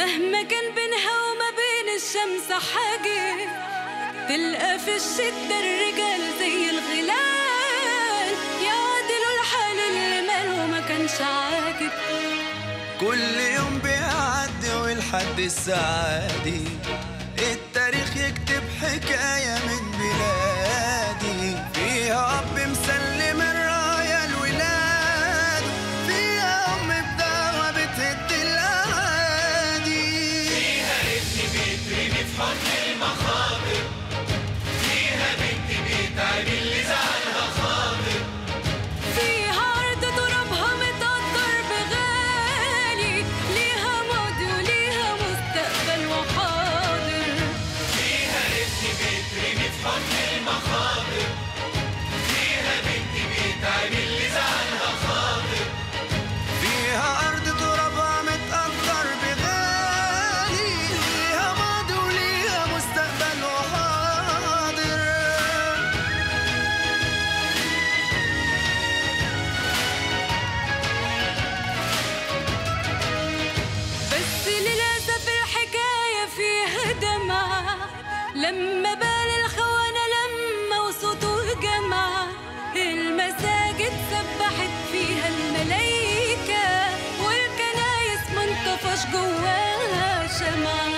مهما كان بينها وما بين الشمس حاجب تلقى في الشدة الرجال زي الغلال يعدلوا الحال اللي ماله ما كانش عاجب كل يوم بيعدي والحد السعادي التاريخ يكتب حكاية من بلادي فيها أب مسلم الراية الولاد فيها أم بدعوة بتهد الأعادي فيها أرض ترابها متقدر بغالي ليها ماضي وليها مستقبل وحاضر فيها أرض ترابها متقدر بغالي ليها ماضي وليها مستقبل وحاضر بس للأسف الحكاية فيها دمع لما بال الخونة لما وصوته جمع المساجد سبحت فيها الملايكة والكنايس منطفش جواها شمع